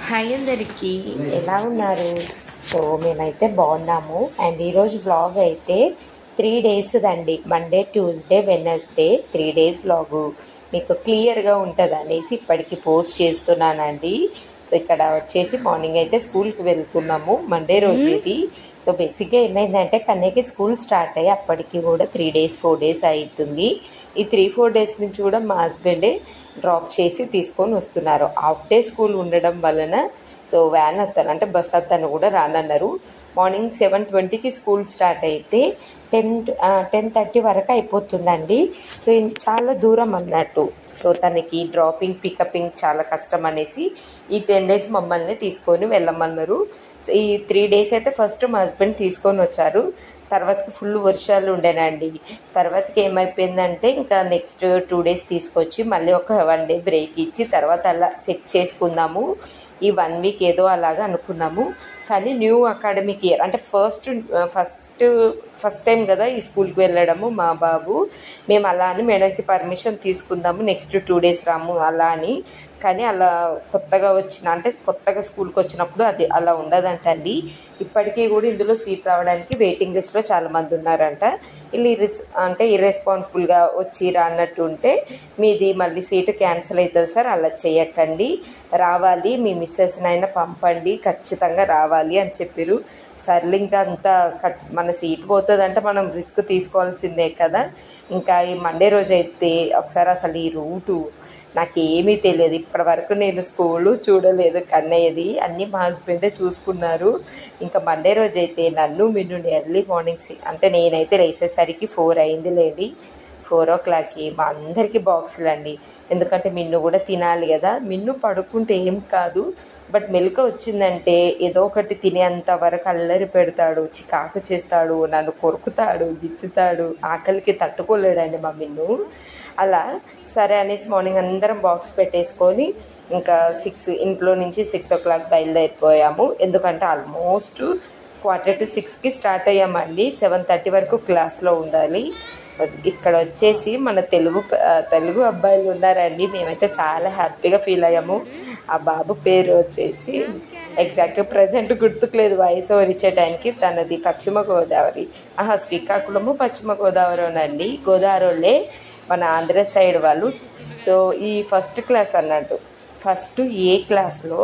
hi అందరికి ఎలా ఉన్నారు సో మేమైతే బాగున్నాము అండ్ ఈరోజు బ్లాగ్ అయితే త్రీ డేస్ దండి Monday Tuesday Wednesday three days blog మీకు క్లియర్గా ఉంటుంది అనేసి ఇప్పటికి పోస్ట్ చేస్తున్నానండి సో ఇక్కడ వచ్చేసి మార్నింగ్ అయితే స్కూల్కి వెళ్తున్నాము మండే రోజు ఇది సో బేసిక్గా ఏమైందంటే కన్నయ్యకి స్కూల్ స్టార్ట్ అయ్యి అప్పటికి కూడా త్రీ డేస్ ఫోర్ డేస్ అవుతుంది ఈ త్రీ ఫోర్ డేస్ నుంచి కూడా మా హస్బెండే డ్రాప్ చేసి తీసుకొని వస్తున్నారు హాఫ్ డే స్కూల్ ఉండడం వలన సో వ్యాన్ అతను అంటే బస్ అతను కూడా రానన్నారు మార్నింగ్ సెవెన్ ట్వంటీకి స్కూల్ స్టార్ట్ అయితే టెన్ టెన్ థర్టీ వరకు అయిపోతుందండి సో ఇది చాలా దూరం అన్నట్టు సో తనకి డ్రాపింగ్ పికపింగ్ చాలా కష్టం అనేసి ఈ టెన్ డేస్ మమ్మల్ని తీసుకొని వెళ్ళమన్నారు సో ఈ త్రీ డేస్ అయితే ఫస్ట్ మా హస్బెండ్ తీసుకొని వచ్చారు తర్వాతకి ఫుల్ వర్షాలు ఉండేనండి తర్వాతకి ఏమైపోయిందంటే ఇంకా నెక్స్ట్ టూ డేస్ తీసుకొచ్చి మళ్ళీ ఒక వన్ డే బ్రేక్ ఇచ్చి తర్వాత అలా సెట్ చేసుకుందాము ఈ వన్ వీక్ ఏదో అలాగా అనుకున్నాము కానీ న్యూ అకాడమిక్ ఇయర్ అంటే ఫస్ట్ ఫస్ట్ ఫస్ట్ టైం కదా ఈ స్కూల్కి వెళ్ళడము మా బాబు మేము అలా అని మేడంకి పర్మిషన్ తీసుకుందాము నెక్స్ట్ టూ డేస్ రాము అలా అని కానీ అలా కొత్తగా వచ్చిన అంటే కొత్తగా స్కూల్కి వచ్చినప్పుడు అది అలా ఉండదంటండి ఇప్పటికీ కూడా ఇందులో సీట్ రావడానికి వెయిటింగ్ లిస్ట్లో చాలా మంది ఉన్నారంట వీళ్ళు ఇరిస్ అంటే ఇర్రెస్పాన్సిబుల్గా వచ్చి రాన్నట్టు ఉంటే మీది మళ్ళీ సీటు క్యాన్సిల్ అవుతుంది సార్ అలా చేయకండి రావాలి మీ మిస్సెస్నైనా పంపండి ఖచ్చితంగా రావాలి అని చెప్పారు సర్లే ఇంకా అంత ఖర్చు మన సీట్ పోతుందంటే మనం రిస్క్ తీసుకోవాల్సిందే కదా ఇంకా ఈ మండే రోజు అయితే ఒకసారి అసలు ఈ రూటు నాకు ఏమీ తెలియదు ఇప్పటి వరకు నేను స్కూలు చూడలేదు కన్నయ్యది అన్నీ మా హస్బెండే చూసుకున్నారు ఇంకా మండే రోజు అయితే నన్ను మిన్ను ఎర్లీ మార్నింగ్ అంటే నేనైతే లేసేసరికి ఫోర్ అయింది లేండి ఫోర్ ఓ క్లాక్కి మా అందరికీ బాక్సులు అండి ఎందుకంటే మిన్ను కూడా తినాలి కదా మిన్ను పడుకుంటే ఏం కాదు బట్ మెలక వచ్చిందంటే ఏదో ఒకటి తినేంత వరకు అల్లరి పెడతాడు చికాకు చేస్తాడు నన్ను కొరుకుతాడు గిచ్చుతాడు ఆకలికి తట్టుకోలేడండి మా మిన్ను అలా సరే అనేసి మార్నింగ్ అందరం బాక్స్ పెట్టేసుకొని ఇంకా సిక్స్ ఇంట్లో నుంచి సిక్స్ ఓ క్లాక్ బయలుదేరిపోయాము ఎందుకంటే ఆల్మోస్ట్ క్వార్టర్ టు సిక్స్కి స్టార్ట్ అయ్యామండి సెవెన్ థర్టీ వరకు క్లాస్లో ఉండాలి ఇక్కడ వచ్చేసి మన తెలుగు తెలుగు అబ్బాయిలు ఉన్నారండి మేమైతే చాలా హ్యాపీగా ఫీల్ అయ్యాము ఆ బాబు పేరు వచ్చేసి ఎగ్జాక్ట్ ప్రజెంట్ గుర్తుకులేదు వాయిస్ ఓవర్ ఇచ్చే టైంకి తనది పశ్చిమ గోదావరి ఆహా శ్రీకాకుళము పశ్చిమ గోదావరినండి గోదావరిలే మన ఆంధ్ర సైడ్ వాళ్ళు సో ఈ ఫస్ట్ క్లాస్ అన్నట్టు ఫస్ట్ ఏ క్లాస్లో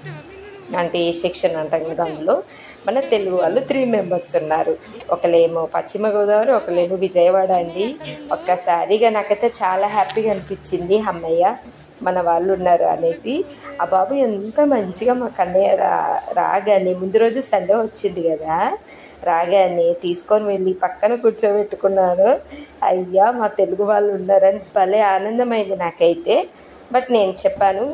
అంటే ఏ సెక్షన్ అంటాం కదా అందులో మన తెలుగు వాళ్ళు త్రీ మెంబర్స్ ఉన్నారు ఒకలేమో పశ్చిమ గోదావరి ఒకలేమో విజయవాడ అండి ఒక్కసారిగా నాకైతే చాలా హ్యాపీగా అనిపించింది అమ్మయ్య మన వాళ్ళు ఉన్నారు అనేసి ఆ బాబు ఎంత మంచిగా మా కన్నయ్య రా రాగానే ముందు రోజు సండే వచ్చింది కదా రాగానే తీసుకొని వెళ్ళి పక్కన కూర్చోబెట్టుకున్నాను అయ్యా మా తెలుగు వాళ్ళు ఉన్నారని భలే ఆనందమైంది నాకైతే బట్ నేను చెప్పాను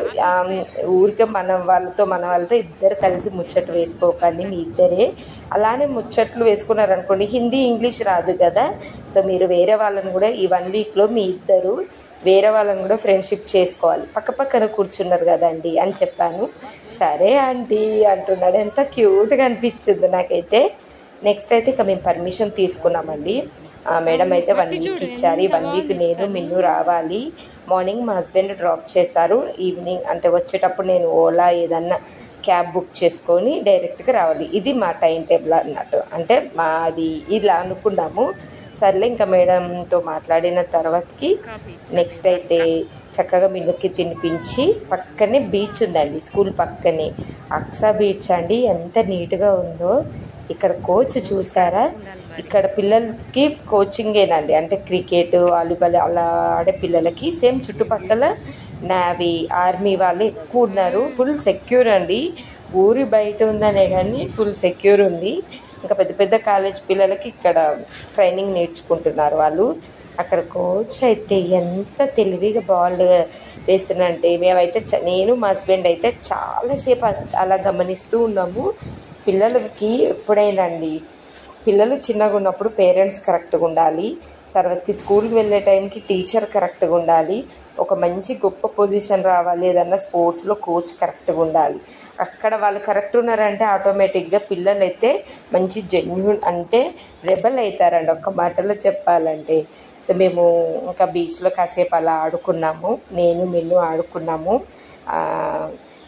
ఊరికే మన వాళ్ళతో మన వాళ్ళతో ఇద్దరు కలిసి ముచ్చట్లు వేసుకోకండి మీ ఇద్దరే అలానే ముచ్చట్లు వేసుకున్నారనుకోండి హిందీ ఇంగ్లీష్ రాదు కదా సో మీరు వేరే వాళ్ళని కూడా ఈ వన్ వీక్లో మీ ఇద్దరు వేరే వాళ్ళని కూడా ఫ్రెండ్షిప్ చేసుకోవాలి పక్క పక్కన కూర్చున్నారు కదండి అని చెప్పాను సరే ఆంటీ అంటున్నాడు ఎంత క్యూట్గా అనిపించింది నాకైతే నెక్స్ట్ అయితే ఇక మేము పర్మిషన్ తీసుకున్నామండి మేడం అయితే వన్ వీక్ ఇచ్చారు వన్ వీక్ నేను మిన్ను రావాలి మార్నింగ్ మా హస్బెండ్ డ్రాప్ చేస్తారు ఈవినింగ్ అంటే వచ్చేటప్పుడు నేను ఓలా ఏదన్నా క్యాబ్ బుక్ చేసుకొని డైరెక్ట్గా రావాలి ఇది మా టైం టేబుల్ అన్నట్టు అంటే మాది ఇలా అనుకున్నాము సర్లే ఇంకా మేడంతో మాట్లాడిన తర్వాతకి నెక్స్ట్ అయితే చక్కగా మిన్నుకి తినిపించి పక్కనే బీచ్ ఉందండి స్కూల్ పక్కనే అక్సా బీచ్ అండి ఎంత నీట్గా ఉందో ఇక్కడ కోచ్ చూసారా ఇక్కడ పిల్లలకి కోచింగేనండి అంటే క్రికెట్ వాలీబాల్ అలా ఆడే పిల్లలకి సేమ్ చుట్టుపక్కల నావీ ఆర్మీ వాళ్ళు ఎక్కువ ఉన్నారు ఫుల్ సెక్యూర్ అండి ఊరి బయట ఉందనే కానీ ఫుల్ సెక్యూర్ ఉంది ఇంకా పెద్ద పెద్ద కాలేజ్ పిల్లలకి ఇక్కడ ట్రైనింగ్ నేర్చుకుంటున్నారు వాళ్ళు అక్కడ కోచ్ అయితే ఎంత తెలివిగా బాల్ వేస్తున్నంటే మేమైతే నేను మా హస్బెండ్ అయితే చాలాసేపు అలా గమనిస్తూ ఉన్నాము పిల్లలకి ఎప్పుడైనా అండి పిల్లలు చిన్నగా ఉన్నప్పుడు పేరెంట్స్ కరెక్ట్గా ఉండాలి తర్వాతకి స్కూల్కి వెళ్ళే టైంకి టీచర్ కరెక్ట్గా ఉండాలి ఒక మంచి గొప్ప పొజిషన్ రావాలి ఏదన్నా స్పోర్ట్స్లో కోచ్ కరెక్ట్గా ఉండాలి అక్కడ వాళ్ళు కరెక్ట్ ఉన్నారంటే ఆటోమేటిక్గా పిల్లలు అయితే మంచి జెన్యున్ అంటే రెబల్ అవుతారండి ఒక్క మాటలో చెప్పాలంటే సో మేము ఇంకా బీచ్లో కాసేపు అలా ఆడుకున్నాము నేను మిన్ను ఆడుకున్నాము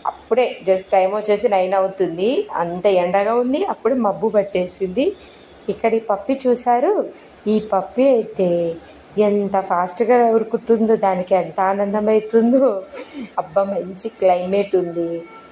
అప్పుడే జస్ట్ టైం వచ్చేసి నైన్ అవుతుంది అంత ఎండగా ఉంది అప్పుడే మబ్బు పట్టేసింది ఇక్కడ ఈ పప్పి చూసారు ఈ పప్పి అయితే ఎంత ఫాస్ట్గా ఉరుకుతుందో దానికి ఎంత ఆనందం అవుతుందో అబ్బా మంచి క్లైమేట్ ఉంది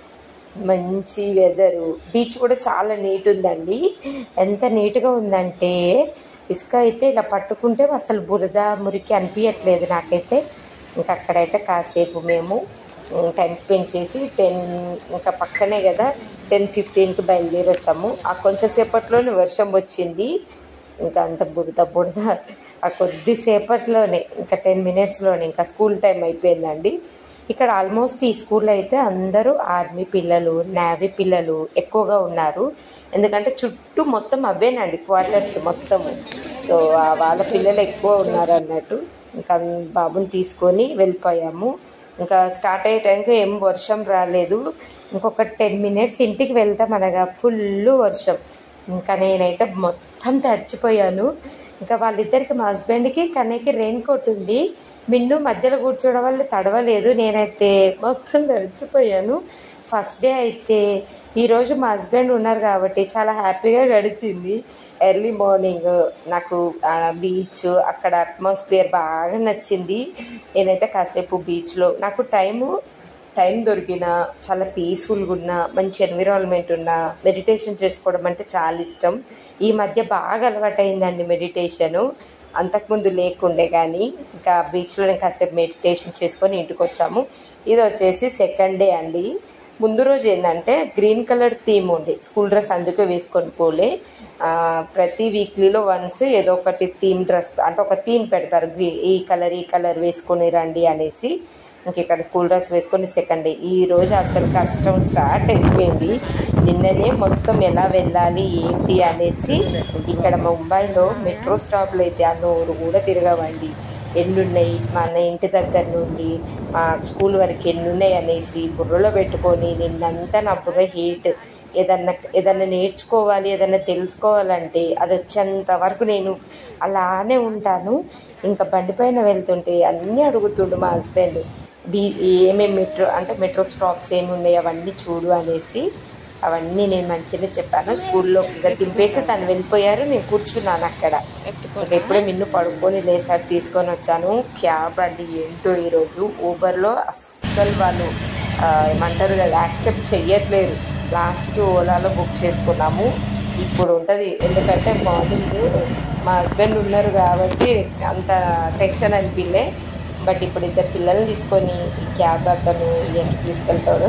మంచి వెదరు బీచ్ కూడా చాలా నీట్ ఉందండి ఎంత నీట్గా ఉందంటే ఇసుక అయితే ఇలా పట్టుకుంటే అసలు బురద మురికి అనిపించట్లేదు నాకైతే ఇంకా అక్కడైతే కాసేపు మేము టైం స్పెండ్ చేసి టెన్ ఇంకా పక్కనే కదా టెన్ ఫిఫ్టీన్కి బయలుదేరి వచ్చాము ఆ కొంచెం సేపట్లోనే వర్షం వచ్చింది ఇంకా అంత బురద బురద ఆ కొద్దిసేపట్లోనే ఇంకా టెన్ మినిట్స్లోనే ఇంకా స్కూల్ టైం అయిపోయిందండి ఇక్కడ ఆల్మోస్ట్ ఈ స్కూల్లో అయితే అందరూ ఆర్మీ పిల్లలు నేవీ పిల్లలు ఎక్కువగా ఉన్నారు ఎందుకంటే చుట్టూ మొత్తం అవేనండి క్వార్టర్స్ మొత్తం సో ఆ వాళ్ళ పిల్లలు ఎక్కువ ఉన్నారు అన్నట్టు ఇంకా బాబుని తీసుకొని వెళ్ళిపోయాము ఇంకా స్టార్ట్ అయ్యే టైంకి ఏం వర్షం రాలేదు ఇంకొక టెన్ మినిట్స్ ఇంటికి వెళ్తాం అనగా ఫుల్ వర్షం ఇంకా నేనైతే మొత్తం తడిచిపోయాను ఇంకా వాళ్ళిద్దరికి మా హస్బెండ్కి కన్నయ్యకి రెయిన్ కోట్ ఉంది మిన్ను మధ్యలో కూర్చోవడం వల్ల తడవలేదు నేనైతే మొత్తం తడిచిపోయాను ఫస్ట్ డే అయితే ఈరోజు మా హస్బెండ్ ఉన్నారు కాబట్టి చాలా హ్యాపీగా గడిచింది ఎర్లీ మార్నింగ్ నాకు బీచ్ అక్కడ అట్మాస్ఫియర్ బాగా నచ్చింది నేనైతే కాసేపు బీచ్లో నాకు టైము టైం దొరికిన చాలా పీస్ఫుల్గా ఉన్న మంచి ఎన్విరాన్మెంట్ ఉన్న మెడిటేషన్ చేసుకోవడం అంటే చాలా ఇష్టం ఈ మధ్య బాగా అలవాటైందండి మెడిటేషను అంతకుముందు లేకుండే కానీ ఇంకా బీచ్లో కాసేపు మెడిటేషన్ చేసుకొని ఇంటికి వచ్చాము ఇది వచ్చేసి సెకండ్ డే అండి ముందు రోజు ఏంటంటే గ్రీన్ కలర్ థీమ్ ఉండే స్కూల్ డ్రెస్ అందుకే వేసుకొని పోలే ఆ, ప్రతి వీక్లీలో వన్స్ ఏదో ఒకటి థీమ్ డ్రెస్ అంటే ఒక థీమ్ పెడతారు గ్రీ ఈ కలర్ ఈ కలర్ వేసుకొని రండి అనేసి ఇంక ఇక్కడ స్కూల్ డ్రెస్ వేసుకొని సెకండ్ డే ఈ రోజు అసలు కష్టం స్టార్ట్ అయిపోయింది నిన్ననే మొత్తం ఎలా వెళ్ళాలి ఏంటి అనేసి ఇక్కడ ముంబైలో మెట్రో స్టాప్లు అయితే ఆ నోరు కూడా తిరగవండి ఎన్నున్నాయి మన ఇంటి దగ్గర నుండి మా స్కూల్ వరకు ఎన్నున్నాయి అనేసి బుర్రలో పెట్టుకొని నిన్నంతా నా బుర్ర హీట్ ఏదన్నా ఏదన్నా నేర్చుకోవాలి ఏదన్నా తెలుసుకోవాలంటే అది వచ్చేంత వరకు నేను అలానే ఉంటాను ఇంకా బండి పైన వెళ్తుంటే అన్నీ అడుగుతుండు మా హస్బెండ్ బీ ఏమేమి మెట్రో అంటే మెట్రో స్టాప్స్ ఏమి ఉన్నాయి అవన్నీ చూడు అనేసి అవన్నీ నేను మంచిగా చెప్పాను స్కూల్లో ఇక దింపేసి తను వెళ్ళిపోయారు నేను కూర్చున్నాను అక్కడ ఇంకా ఇప్పుడే మిన్ను పడుకొని లేసారి తీసుకొని వచ్చాను క్యాబ్ అండి ఏంటో ఈరోజు ఊబర్లో అస్సలు వాళ్ళు ఆ, ఏమంటారు కదా యాక్సెప్ట్ చెయ్యట్లేదు లాస్ట్కి ఓలాలో బుక్ చేసుకున్నాము ఇప్పుడు ఉంటుంది ఎందుకంటే మార్నింగ్ మా హస్బెండ్ ఉన్నారు కాబట్టి అంత టెన్షన్ అనిపించలే బట్ ఇప్పుడు ఇద్దరు పిల్లల్ని తీసుకొని ఈ క్యాబ్ అతను ఎందుకు తీసుకెళ్తాడో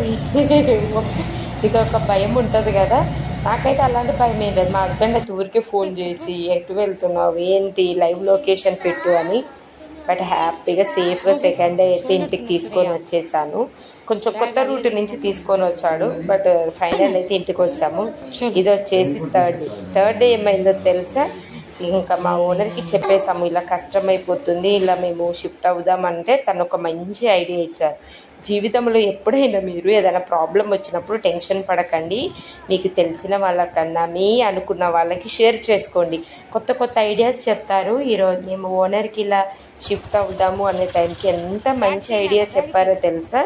ఏమో ఇది ఒక భయం ఉంటుంది కదా నాకైతే అలాంటి భయం ఏం లేదు మా హస్బెండ్ అయితే ఊరికే ఫోన్ చేసి ఎటు వెళ్తున్నావు ఏంటి లైవ్ లొకేషన్ పెట్టు అని బట్ హ్యాపీగా సేఫ్గా సెకండ్ డే అయితే ఇంటికి తీసుకొని వచ్చేసాను కొంచెం కొత్త రూట్ నుంచి తీసుకొని వచ్చాడు బట్ ఫైనల్ అయితే ఇంటికి వచ్చాము ఇది వచ్చేసి థర్డ్ డే థర్డ్ డే ఏమైందో తెలుసా ఇంకా మా ఓనర్కి చెప్పేసాము ఇలా కష్టం అయిపోతుంది ఇలా మేము షిఫ్ట్ అవుదామంటే తను ఒక మంచి ఐడియా ఇచ్చారు జీవితంలో ఎప్పుడైనా మీరు ఏదైనా ప్రాబ్లం వచ్చినప్పుడు టెన్షన్ పడకండి మీకు తెలిసిన వాళ్ళకన్నా మీ అనుకున్న వాళ్ళకి షేర్ చేసుకోండి కొత్త కొత్త ఐడియాస్ చెప్తారు ఈరోజు మేము ఓనర్కి ఇలా షిఫ్ట్ అవుదాము అనే టైంకి ఎంత మంచి ఐడియా చెప్పారో తెలుసా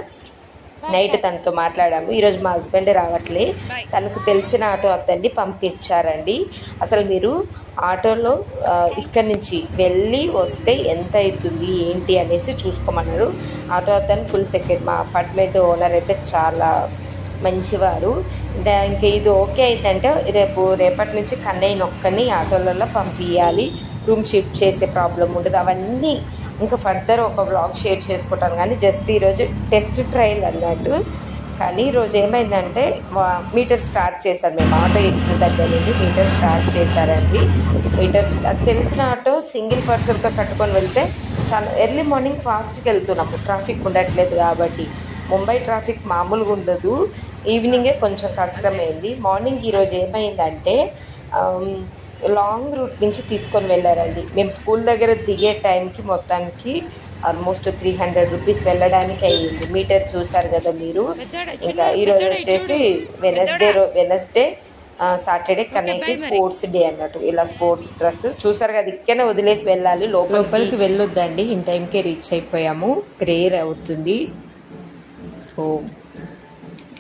నైట్ తనతో మాట్లాడాము ఈరోజు మా హస్బెండ్ రావట్లే తనకు తెలిసిన ఆటో అతన్ని పంపించారండి అసలు మీరు ఆటోలో ఆ, ఇక్కడి నుంచి వెళ్ళి వస్తే ఎంత అవుతుంది ఏంటి అనేసి చూసుకోమన్నారు ఆటో అతను ఫుల్ సెక్యూర్ మా అపార్ట్మెంట్ ఓనర్ అయితే చాలా మంచివారు ఇంకా ఇంకా ఇది ఓకే అయిందంటే రేపు రేపటి నుంచి కన్నయ్యని ఒక్కని ఆటోలలో పంపించాలి రూమ్ షిఫ్ట్ చేసే ప్రాబ్లం ఉండదు అవన్నీ ఇంకా ఫర్దర్ ఒక బ్లాగ్ షేర్ చేసుకుంటాం కానీ జస్ట్ ఈరోజు టెస్ట్ ట్రయల్ అన్నట్టు కానీ ఈరోజు ఏమైందంటే మా- మీటర్ స్టార్ట్ చేశారు మేము ఆటో ఎక్కిన దగ్గర నుండి మీటర్ స్టార్ట్ చేశారండి మీటర్ అది తెలిసిన ఆటో సింగిల్ పర్సన్తో కట్టుకొని వెళ్తే చాలా ఎర్లీ మార్నింగ్ ఫాస్ట్కి వెళ్తున్నాము ట్రాఫిక్ ఉండట్లేదు కాబట్టి ముంబై ట్రాఫిక్ మామూలుగా ఉండదు ఈవినింగే కొంచెం కష్టమైంది మార్నింగ్ ఈరోజు ఏమైందంటే ఆమ్, లాంగ్ రూట్ నుంచి తీసుకొని వెళ్ళారండి మేము స్కూల్ దగ్గర దిగే టైంకి మొత్తానికి ఆల్మోస్ట్ త్రీ హండ్రెడ్ రూపీస్ వెళ్ళడానికి అయ్యింది మీటర్ చూసారు కదా మీరు ఇంకా ఈరోజు వచ్చేసి వెనస్డే రో వెనస్డే సాటర్డే కన్నయ్యకి స్పోర్ట్స్ డే అన్నట్టు ఇలా స్పోర్ట్స్ డ్రెస్ చూసారు కదా ఇక్కడనే వదిలేసి వెళ్ళాలి లోపల లోపలికి వెళ్ళొద్దండి ఇన్ టైంకే రీచ్ అయిపోయాము ప్రేయర్ అవుతుంది సో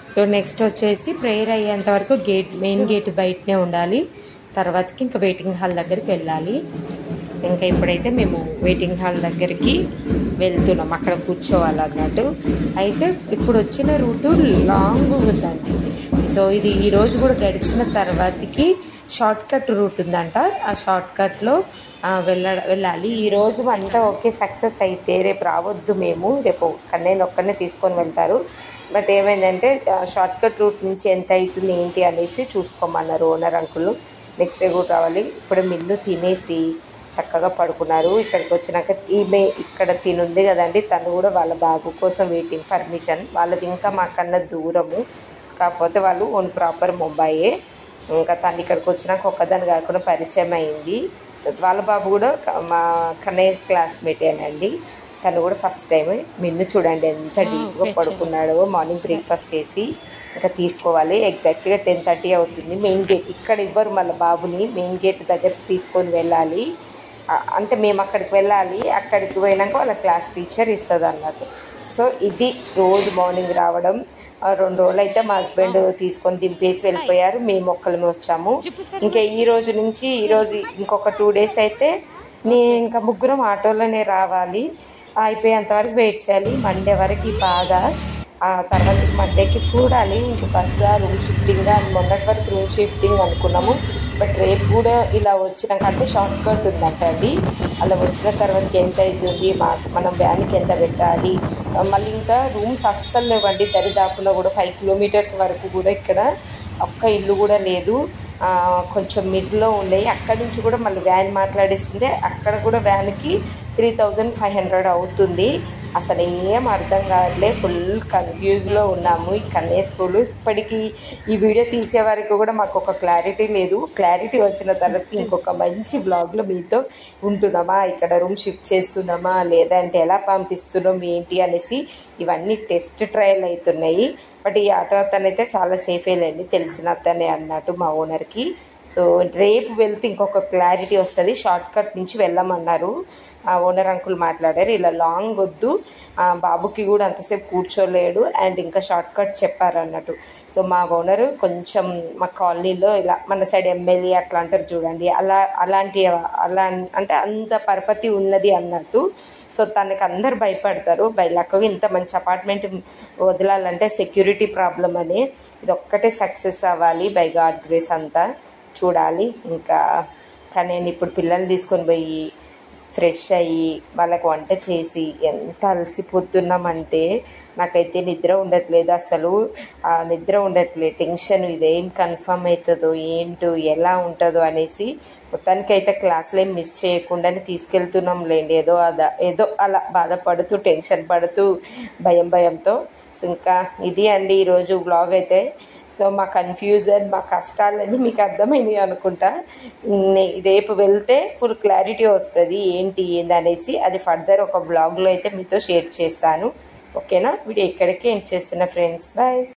సో నెక్స్ట్ వచ్చేసి ప్రేయర్ అయ్యేంత వరకు గేట్ మెయిన్ గేట్ బయటనే ఉండాలి తర్వాతకి ఇంకా వెయిటింగ్ హాల్ దగ్గరికి వెళ్ళాలి ఇంకా ఇప్పుడైతే మేము వెయిటింగ్ హాల్ దగ్గరికి వెళ్తున్నాం అక్కడ కూర్చోవాలన్నట్టు అయితే ఇప్పుడు వచ్చిన రూటు లాంగ్ ఉందండి సో ఇది ఈ రోజు కూడా గడిచిన తర్వాతకి షార్ట్ కట్ రూట్ ఉందంట ఆ షార్ట్ కట్లో వెళ్ళ వెళ్ళాలి ఈ రోజు అంతా ఓకే సక్సెస్ అయితే రేపు రావద్దు మేము రేపు కన్నయ్య ఒక్కనే తీసుకొని వెళ్తారు బట్ ఏమైందంటే షార్ట్ కట్ రూట్ నుంచి ఎంత అవుతుంది ఏంటి అనేసి చూసుకోమన్నారు ఓనర్ అంకుల్ నెక్స్ట్ డే కూడా రావాలి ఇప్పుడు మిల్లు తినేసి చక్కగా పడుకున్నారు ఇక్కడికి వచ్చినాక ఈమె ఇక్కడ తినుంది కదండి తను కూడా వాళ్ళ బాబు కోసం వెయిటింగ్ పర్మిషన్ వాళ్ళది ఇంకా మాకన్నా దూరము కాకపోతే వాళ్ళు ఓన్ ప్రాపర్ ముంబాయే ఇంకా తను ఇక్కడికి వచ్చినాక ఒక్కదాని కాకుండా పరిచయం అయింది వాళ్ళ బాబు కూడా క- మా కన్నయ్య క్లాస్మేటేనండి తను కూడా ఫస్ట్ టైం మిన్ను చూడండి ఎంత డీప్గా పడుకున్నాడో మార్నింగ్ బ్రేక్ఫాస్ట్ చేసి ఇంకా తీసుకోవాలి ఎగ్జాక్ట్గా టెన్ థర్టీ అవుతుంది మెయిన్ గేట్ ఇక్కడ ఇవ్వరు మళ్ళీ బాబుని మెయిన్ గేట్ దగ్గరికి తీసుకొని వెళ్ళాలి ఆ, అంటే మేము అక్కడికి వెళ్ళాలి అక్కడికి పోయినాక వాళ్ళ క్లాస్ టీచర్ ఇస్తుంది అన్నట్టు సో ఇది రోజు మార్నింగ్ రావడం ఆ, రెండు రోజులు అయితే మా హస్బెండ్ తీసుకొని దింపేసి వెళ్ళిపోయారు మేము ఒక్కలమే వచ్చాము ఇంకా ఈ రోజు నుంచి ఈ రోజు ఇంకొక టూ డేస్ అయితే నేను ఇంకా ముగ్గురం ఆటోలోనే రావాలి అయిపోయేంత వరకు వెయిట్ చేయాలి మండే వరకు ఈ బాధ ఆ తర్వాత మండేకి చూడాలి ఇంక బస్సు రూమ్ షిఫ్టింగ్ అని మొన్నటి వరకు రూమ్ షిఫ్టింగ్ అనుకున్నాము బట్ రేపు కూడా ఇలా వచ్చినాక అంటే షార్ట్ కట్ ఉందంట అండి అలా వచ్చిన తర్వాత ఎంత అవుతుంది మా మనం వ్యాన్కి ఎంత పెట్టాలి ఆ, మళ్ళీ ఇంకా రూమ్స్ అస్సలు లేవండి దరిదాపులో కూడా ఫైవ్ కిలోమీటర్స్ వరకు కూడా ఇక్కడ ఒక్క ఇల్లు కూడా లేదు ఆ, కొంచెం మిడ్లో ఉన్నాయి అక్కడి నుంచి కూడా మళ్ళీ వ్యాన్ మాట్లాడిస్తుంది అక్కడ కూడా వ్యాన్కి త్రీ థౌజండ్ ఫైవ్ హండ్రెడ్ అవుతుంది అసలు ఏం అర్థం కావట్లే ఫుల్ కన్ఫ్యూజ్లో ఉన్నాము ఈ కన్యా స్కూల్ ఇప్పటికీ ఈ వీడియో తీసే వరకు కూడా మాకు ఒక క్లారిటీ లేదు క్లారిటీ వచ్చిన తర్వాత ఇంకొక మంచి బ్లాగ్లో మీతో ఉంటున్నామా ఇక్కడ రూమ్ షిఫ్ట్ చేస్తున్నామా లేదంటే ఎలా పంపిస్తున్నాం ఏంటి అనేసి ఇవన్నీ టెస్ట్ ట్రయల్ అవుతున్నాయి బట్ ఈ ఆటో అతను అయితే చాలా సేఫే లేండి తెలిసిన అతనే అన్నట్టు మా ఓనర్కి సో రేపు వెళ్తే ఇంకొక క్లారిటీ వస్తుంది షార్ట్ కట్ నుంచి వెళ్ళమన్నారు ఆ ఓనర్ అంకుల్ మాట్లాడారు ఇలా లాంగ్ వద్దు ఆ బాబుకి కూడా అంతసేపు కూర్చోలేడు అండ్ ఇంకా షార్ట్ కట్ చెప్పారు అన్నట్టు సో మా ఓనరు కొంచెం మా కాలనీలో ఇలా మన సైడ్ ఎమ్మెల్యే అట్లా అంటారు చూడండి అలా అలాంటి అలా అంటే అంత పరపతి ఉన్నది అన్నట్టు సో తనకి అందరు భయపడతారు బై లక్కగా ఇంత మంచి అపార్ట్మెంట్ వదలాలంటే సెక్యూరిటీ ప్రాబ్లం అని ఇది ఒక్కటే సక్సెస్ అవ్వాలి బై గాడ్ గ్రేస్ అంతా చూడాలి ఇంకా కానీ నేను ఇప్పుడు పిల్లల్ని తీసుకొని పోయి ఫ్రెష్ అయ్యి వాళ్ళకి వంట చేసి ఎంత అలసిపోతున్నామంటే నాకైతే నిద్ర ఉండట్లేదు అసలు ఆ నిద్ర ఉండట్లేదు టెన్షన్ ఇదేం కన్ఫర్మ్ అవుతుందో ఏంటో ఎలా ఉంటుందో అనేసి మొత్తానికి అయితే క్లాసులు ఏం మిస్ చేయకుండానే తీసుకెళ్తున్నాం లేండి ఏదో అదా ఏదో అలా బాధపడుతూ టెన్షన్ పడుతూ భయం భయంతో సో ఇంకా ఇది అండి ఈరోజు బ్లాగ్ అయితే సో మా కన్ఫ్యూజన్ మా కష్టాలన్నీ మీకు అర్థమైనాయి అనుకుంటా నే- రేపు వెళ్తే ఫుల్ క్లారిటీ వస్తుంది ఏంటి ఏంది అనేసి అది ఫర్దర్ ఒక బ్లాగ్లో అయితే మీతో షేర్ చేస్తాను ఓకేనా వీడియో ఇక్కడికే ఎండ్ చేస్తున్నా ఫ్రెండ్స్ బాయ్